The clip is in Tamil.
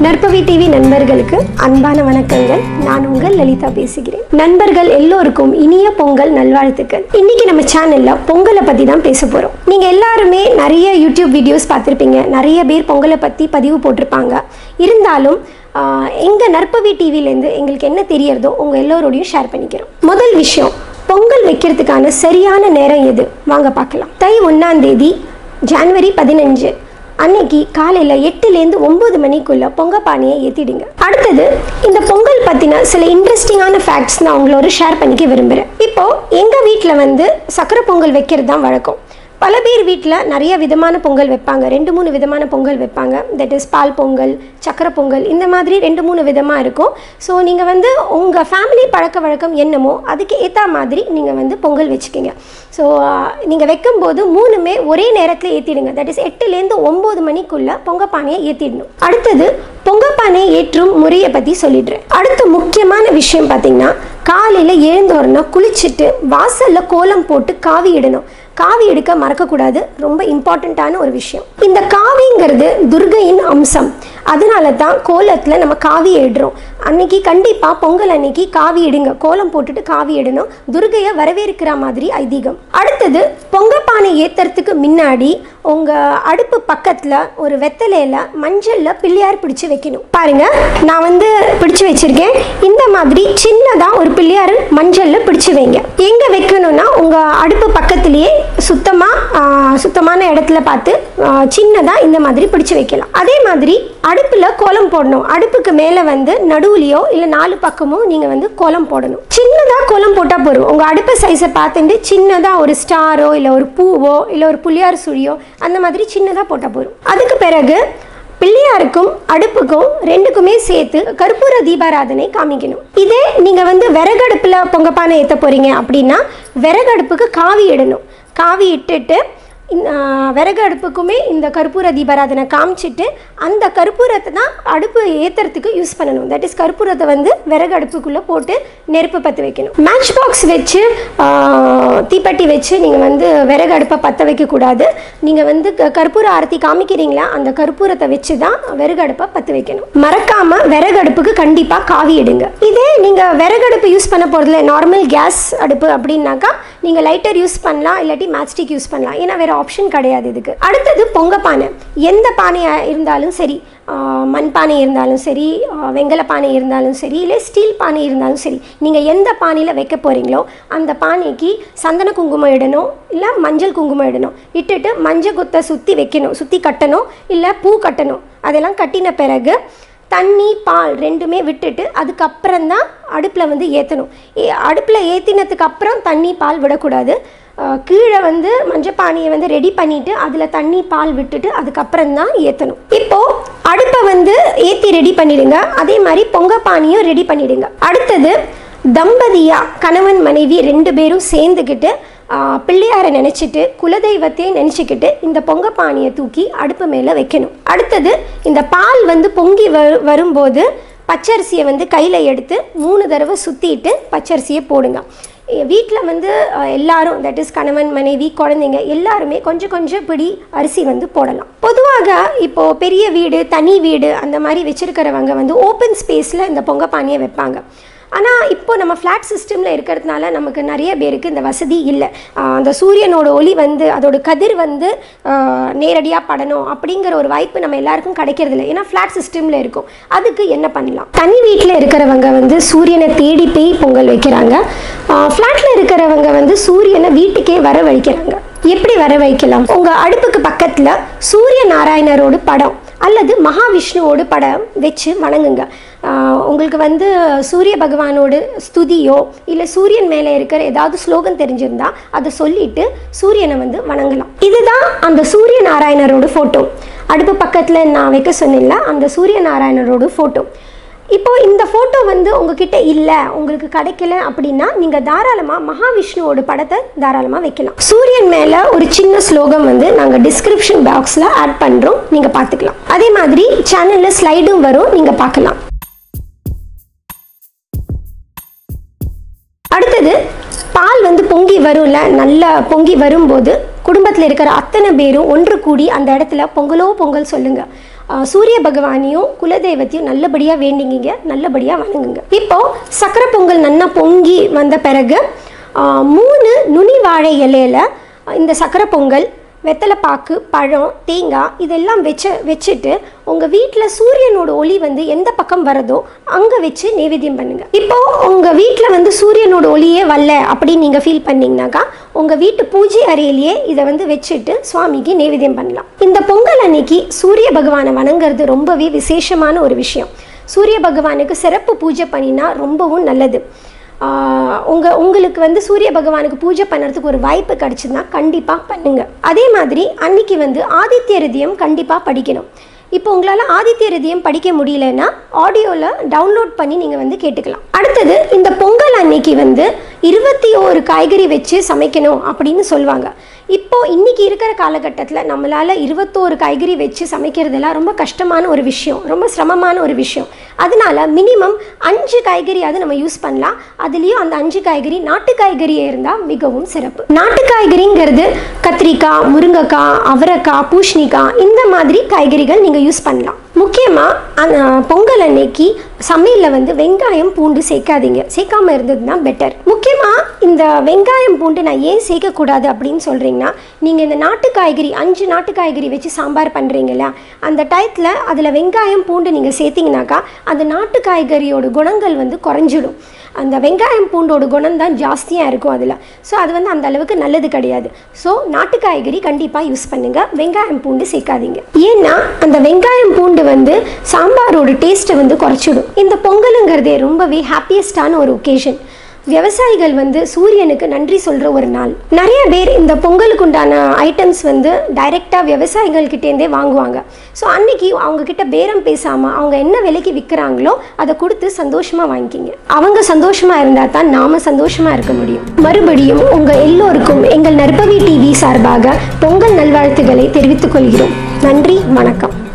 நற்பவி டிவி நண்பர்களுக்கு அன்பான வணக்கங்கள் நான் உங்கள் லலிதா பேசுகிறேன் நண்பர்கள் எல்லோருக்கும் இனிய பொங்கல் நல்வாழ்த்துக்கள் இன்னைக்கு நம்ம சேனல்ல பொங்கலை பத்தி தான் பேச போறோம் நீங்க எல்லாருமே நிறைய யூடியூப் வீடியோஸ் பார்த்துருப்பீங்க நிறைய பேர் பொங்கலை பத்தி பதிவு போட்டிருப்பாங்க இருந்தாலும் ஆஹ், எங்க நற்பவி டிவிலேருந்து எங்களுக்கு என்ன தெரியறதோ உங்க எல்லோரோடையும் ஷேர் பண்ணிக்கிறோம் முதல் விஷயம் பொங்கல் வைக்கிறதுக்கான சரியான நேரம் எது வாங்க பார்க்கலாம் தை ஒன்னாம் தேதி ஜனவரி பதினஞ்சு அன்னைக்கு காலையில் எட்டுலேருந்து ஒம்பது மணிக்குள்ள பொங்க பானையை ஏற்றிடுங்க அடுத்தது இந்த பொங்கல் பற்றின சில இன்ட்ரெஸ்டிங்கான ஃபேக்ட்ஸ் நான் உங்களோட ஷேர் பண்ணிக்க விரும்புகிறேன் இப்போ எங்கள் வீட்டில் வந்து சக்கரை பொங்கல் வைக்கிறது தான் வழக்கம் பல பேர் வீட்டில் நிறைய விதமான பொங்கல் வைப்பாங்க ரெண்டு மூணு விதமான பொங்கல் வைப்பாங்க தட் இஸ் பால் பொங்கல் சக்கரை பொங்கல் இந்த மாதிரி ரெண்டு மூணு விதமாக இருக்கும் ஸோ நீங்கள் வந்து உங்கள் ஃபேமிலி பழக்க வழக்கம் என்னமோ அதுக்கு ஏற்ற மாதிரி நீங்கள் வந்து பொங்கல் வச்சுக்கிங்க ஸோ நீங்கள் வைக்கும்போது மூணுமே ஒரே நேரத்தில் ஏற்றிடுங்க தட் இஸ் எட்டுலேருந்து ஒம்பது மணிக்குள்ளே பொங்க பானையை ஏற்றிடணும் அடுத்தது பொங்க பானை ஏற்றும் முறையை பற்றி சொல்லிடுறேன் அடுத்த முக்கியமான விஷயம் பார்த்தீங்கன்னா காலையில் எழுந்தோடனே குளிச்சுட்டு வாசலில் கோலம் போட்டு காவி இடணும் காவி எடுக்க மறக்கக்கூடாது ரொம்ப இம்பார்ட்டண்ட்டான ஒரு விஷயம் இந்த காவிங்கிறது துர்கையின் அம்சம் அதனால தான் கோலத்தில் நம்ம காவி இடுறோம் அன்னைக்கு கண்டிப்பாக பொங்கல் அன்னைக்கு காவி இடுங்க கோலம் போட்டுட்டு காவி இடணும் துர்கையை வரவேற்கிற மாதிரி ஐதீகம் அடுத்தது பொங்க பானை ஏத்துறதுக்கு முன்னாடி உங்கள் அடுப்பு பக்கத்தில் ஒரு வெத்தலையில் மஞ்சளில் பிள்ளையார் பிடிச்சு வைக்கணும் பாருங்க நான் வந்து பிடிச்சு வச்சிருக்கேன் இந்த மாதிரி சின்னதாக ஒரு பிள்ளையார் மஞ்சளில் பிடிச்சு வைங்க எங்கே வைக்கணும்னா உங்கள் அடுப்பு பக்கத்துலேயே சுத்தமாக சுத்தமான இடத்துல பார்த்து சின்னதாக இந்த மாதிரி பிடிச்சு வைக்கலாம் அதே மாதிரி அடுப்பில் கோலம் போடணும் அடுப்புக்கு மேலே வந்து நடுவுலையோ இல்லை நாலு பக்கமோ நீங்கள் வந்து கோலம் போடணும் சின்னதாக கோலம் போட்டால் போதும் உங்கள் அடுப்பு சைஸை பார்த்துட்டு சின்னதாக ஒரு ஸ்டாரோ இல்லை ஒரு பூவோ இல்லை ஒரு புளியார் சுழியோ அந்த மாதிரி சின்னதாக போட்டால் போதும் அதுக்கு பிறகு பிள்ளையாருக்கும் அடுப்புக்கும் ரெண்டுக்குமே சேர்த்து கற்பூர தீபாராதனை காமிக்கணும் இதே நீங்கள் வந்து விறகடுப்பில் பொங்கப்பானை ஏற்ற போகிறீங்க அப்படின்னா விறகடுப்புக்கு காவி இடணும் காவி இட்டுட்டு இந்த, ஆ, விறகு அடுப்புக்குமே இந்த கற்பூர தீபாராதனை காமிச்சிட்டு அந்த கற்பூரத்தை தான் அடுப்பு ஏற்றுறதுக்கு யூஸ் பண்ணணும் தட் இஸ் கற்பூரத்தை வந்து விறகு அடுப்புக்குள்ளே போட்டு நெருப்பு பற்ற வைக்கணும் மேட்ச் பாக்ஸ் வச்சு ஆ, தீப்பெட்டி வச்சு நீங்கள் வந்து விறகு அடுப்பை பற்ற வைக்கக்கூடாது நீங்கள் வந்து க- கற்பூர ஆரத்தி காமிக்கிறீங்களா அந்த கற்பூரத்தை வச்சு தான் விறகு அடுப்பை பற்ற வைக்கணும் மறக்காமல் விறகு அடுப்புக்கு கண்டிப்பாக காவி இடுங்க இதே நீங்கள் விறகு அடுப்பு யூஸ் பண்ண போகிறதுல நார்மல் கேஸ் அடுப்பு அப்படின்னாக்கா நீங்கள் லைட்டர் யூஸ் பண்ணலாம் இல்லாட்டி மேட்ச்ஸ்டிக் யூஸ் பண்ணலாம் ஏன்னா வேறு ஆப்ஷன் கிடையாது இதுக்கு அடுத்தது பொங்க பானை எந்த பானையாக இருந்தாலும் சரி ஆஹ் மண் பானை இருந்தாலும் சரி ஆஹ் வெங்கல பானை இருந்தாலும் சரி இல்லை ஸ்டீல் பானை இருந்தாலும் சரி நீங்கள் எந்த பானையில் வைக்க போகிறீங்களோ அந்த பானைக்கு சந்தன குங்குமம் இடணும் இல்லை மஞ்சள் குங்குமம் இடணும் இட்டுட்டு மஞ்சள் குத்தை சுற்றி வைக்கணும் சுற்றி கட்டணும் இல்லை பூ கட்டணும் அதெல்லாம் கட்டின பிறகு தண்ணி பால் ரெண்டுமே விட்டுட்டு அதுக்கப்புறம் தான் அடுப்பில் வந்து ஏற்றணும் அடுப்பில் ஏற்றினதுக்கு அப்புறம் தண்ணி பால் விடக்கூடாது அஹ் கீழே வந்து மஞ்சள் பானையை வந்து ரெடி பண்ணிட்டு அதில் தண்ணி பால் விட்டுட்டு அதுக்கப்புறம் தான் ஏற்றணும் இப்போது அடுப்பை வந்து ஏற்றி ரெடி பண்ணிடுங்க அதே மாதிரி பொங்க பானையும் ரெடி பண்ணிடுங்க அடுத்தது தம்பதியா கணவன் மனைவி ரெண்டு பேரும் சேர்ந்துக்கிட்டு ஆஹ், பிள்ளையாரை நினச்சிட்டு குலதெய்வத்தையே நினச்சிக்கிட்டு இந்த பொங்க பானையை தூக்கி அடுப்பு மேலே வைக்கணும் அடுத்தது இந்த பால் வந்து பொங்கி வரு வரும்போது பச்சரிசியை வந்து கையில் எடுத்து மூணு தடவை சுற்றிட்டு பச்சரிசியை போடுங்க வீட்டில் வந்து அஹ், எல்லாரும் தட் இஸ் கணவன் மனைவி குழந்தைங்க எல்லாருமே கொஞ்சம் கொஞ்சம் பிடி அரிசி வந்து போடலாம் பொதுவாக இப்போது பெரிய வீடு தனி வீடு அந்த மாதிரி வச்சுருக்கிறவங்க வந்து ஓப்பன் ஸ்பேஸில் இந்த பொங்க பானையை வைப்பாங்க ஆனால் இப்போ நம்ம ஃப்ளாட் சிஸ்டமில் இருக்கிறதுனால நமக்கு நிறைய பேருக்கு இந்த வசதி இல்லை ஆஹ் அந்த சூரியனோட ஒளி வந்து அதோட கதிர் வந்து நேரடியாக படணும் அப்படிங்கிற ஒரு வாய்ப்பு நம்ம எல்லாருக்கும் கிடைக்கிறது இல்லை ஏன்னா ஃப்ளாட் சிஸ்டமில் இருக்கும் அதுக்கு என்ன பண்ணலாம் தனி வீட்டில் இருக்கிறவங்க வந்து சூரியனை தேடி போய் பொங்கல் வைக்கிறாங்க ஃப்ளாட்டில் இருக்கிறவங்க வந்து சூரியனை வீட்டுக்கே வரவழைக்கிறாங்க எப்படி வர வைக்கலாம் உங்கள் அடுப்புக்கு பக்கத்தில் சூரிய நாராயணரோட படம் அல்லது மகாவிஷ்ணுவோட படம் வச்சு வணங்குங்க ஆஹ் உங்களுக்கு வந்து சூரிய பகவானோட ஸ்துதியோ இல்லை சூரியன் மேலே இருக்கிற ஏதாவது ஸ்லோகம் தெரிஞ்சிருந்தா அதை சொல்லிட்டு சூரியனை வந்து வணங்கலாம் இதுதான் அந்த சூரிய நாராயணரோட ஃபோட்டோ அடுப்பு பக்கத்தில் நான் வைக்க சொன்னேன்ல அந்த சூரிய நாராயணரோட ஃபோட்டோ இப்போ இந்த ஃபோட்டோ வந்து உங்ககிட்ட இல்லை உங்களுக்கு கிடைக்கல அப்படின்னா நீங்கள் தாராளமாக மகாவிஷ்ணுவோட படத்தை தாராளமாக வைக்கலாம் சூரியன் மேலே ஒரு சின்ன ஸ்லோகம் வந்து நாங்கள் டிஸ்கிரிப்ஷன் பாக்ஸில் ஆட் பண்ணுறோம் நீங்கள் பார்த்துக்கலாம் அதே மாதிரி சேனலில் ஸ்லைடும் வரும் நீங்கள் பார்க்கலாம் அடுத்தது பால் வந்து பொங்கி வரும்ல நல்லா பொங்கி வரும்போது குடும்பத்தில் இருக்கிற அத்தனை பேரும் ஒன்று கூடி அந்த இடத்துல பொங்கலோ பொங்கல் சொல்லுங்க ஆஹ், சூரிய பகவானையும் குலதெய்வத்தையும் நல்லபடியாக வேண்டிங்கிங்க நல்லபடியாக வணங்குங்க இப்போ சக்கரை பொங்கல் நல்லா பொங்கி வந்த பிறகு ஆஹ், மூணு நுனி வாழை இலையில இந்த சக்கரை பொங்கல் வெத்தலைப்பாக்கு பழம் தேங்காய் இதெல்லாம் வச்சு வச்சுட்டு உங்கள் வீட்டில் சூரியனோட ஒளி வந்து எந்த பக்கம் வரதோ அங்கே வச்சு நைவேத்தியம் பண்ணுங்க இப்போ உங்கள் வீட்டில் வந்து சூரியனோட ஒளியே வரல அப்படின்னு நீங்கள் ஃபீல் பண்ணீங்கன்னாக்கா உங்கள் வீட்டு பூஜை அறையிலேயே இதை வந்து வச்சுட்டு சுவாமிக்கு நைவேத்தியம் பண்ணலாம் இந்த பொங்கல் அன்னைக்கு சூரிய பகவானை வணங்குறது ரொம்பவே விசேஷமான ஒரு விஷயம் சூரிய பகவானுக்கு சிறப்பு பூஜை பண்ணினா ரொம்பவும் நல்லது ஆஹ் உங்க உங்களுக்கு வந்து சூரிய பகவானுக்கு பூஜை பண்ணுறதுக்கு ஒரு வாய்ப்பு கிடைச்சதுன்னா கண்டிப்பாக பண்ணுங்க அதே மாதிரி அன்னைக்கு வந்து ஆதித்ய ஹிருதயம் கண்டிப்பாக படிக்கணும் இப்போ உங்களால் ஆதித்ய ஹிருதயம் படிக்க முடியலன்னா ஆடியோவில் டவுன்லோட் பண்ணி நீங்கள் வந்து கேட்டுக்கலாம் அடுத்தது இந்த பொங்கல் அன்னைக்கு வந்து இருபத்தி ஓரு காய்கறி வச்சு சமைக்கணும் அப்படின்னு சொல்லுவாங்க இப்போ இன்னைக்கு இருக்கிற காலகட்டத்தில் நம்மளால் இருபத்தோரு காய்கறி வச்சு சமைக்கிறதெல்லாம் ரொம்ப கஷ்டமான ஒரு விஷயம் ரொம்ப சிரமமான ஒரு விஷயம் அதனால மினிமம் அஞ்சு காய்கறியாவது நம்ம யூஸ் பண்ணலாம் அதுலேயும் அந்த அஞ்சு காய்கறி நாட்டு காய்கறியே இருந்தால் மிகவும் சிறப்பு நாட்டு காய்கறிங்கிறது கத்திரிக்காய் முருங்கைக்காய் அவரைக்காய் பூசணிக்காய் இந்த மாதிரி காய்கறிகள் நீங்கள் யூஸ் பண்ணலாம் முக்கியமாக பொங்கல் அன்னைக்கு சமையலில் வந்து வெங்காயம் பூண்டு சேர்க்காதீங்க சேர்க்காம இருந்ததுன்னா பெட்டர் முக்கியமாக இந்த வெங்காயம் பூண்டு நான் ஏன் சேர்க்கக்கூடாது அப்படின்னு சொல்கிறீங்கன்னா நீங்கள் இந்த நாட்டு காய்கறி அஞ்சு நாட்டு காய்கறி வச்சு சாம்பார் பண்ணுறீங்களா அந்த டயத்தில் அதில் வெங்காயம் பூண்டு நீங்கள் சேர்த்தீங்கனாக்கா அந்த நாட்டு காய்கறியோட குணங்கள் வந்து குறைஞ்சிடும் அந்த வெங்காயம் பூண்டோட குணம் தான் ஜாஸ்தியாக இருக்கும் அதில் ஸோ அது வந்து அந்த அளவுக்கு நல்லது கிடையாது ஸோ நாட்டு காய்கறி கண்டிப்பாக யூஸ் பண்ணுங்கள் வெங்காயம் பூண்டு சேர்க்காதீங்க ஏன்னா அந்த வெங்காயம் பூண்டு வந்து சாம்பாரோட டேஸ்ட்டை வந்து குறைச்சிடும் இந்த பொங்கலுங்கிறதே ரொம்பவே ஹாப்பியஸ்டான ஒரு ஒகேஷன் விவசாயிகள் வந்து சூரியனுக்கு நன்றி சொல்கிற ஒரு நாள் நிறைய பேர் இந்த பொங்கலுக்கு உண்டான ஐட்டம்ஸ் வந்து டைரெக்டாக விவசாயிகள்கிட்டேருந்தே வாங்குவாங்க ஸோ அன்னைக்கு அவங்க கிட்ட பேரம் பேசாமல் அவங்க என்ன விலைக்கு விற்கிறாங்களோ அதை கொடுத்து சந்தோஷமாக வாங்கிக்கிங்க அவங்க சந்தோஷமாக இருந்தால் தான் நாம சந்தோஷமாக இருக்க முடியும் மறுபடியும் உங்கள் எல்லோருக்கும் எங்கள் நற்பவி டிவி சார்பாக பொங்கல் நல்வாழ்த்துக்களை தெரிவித்துக் கொள்கிறோம் நன்றி வணக்கம்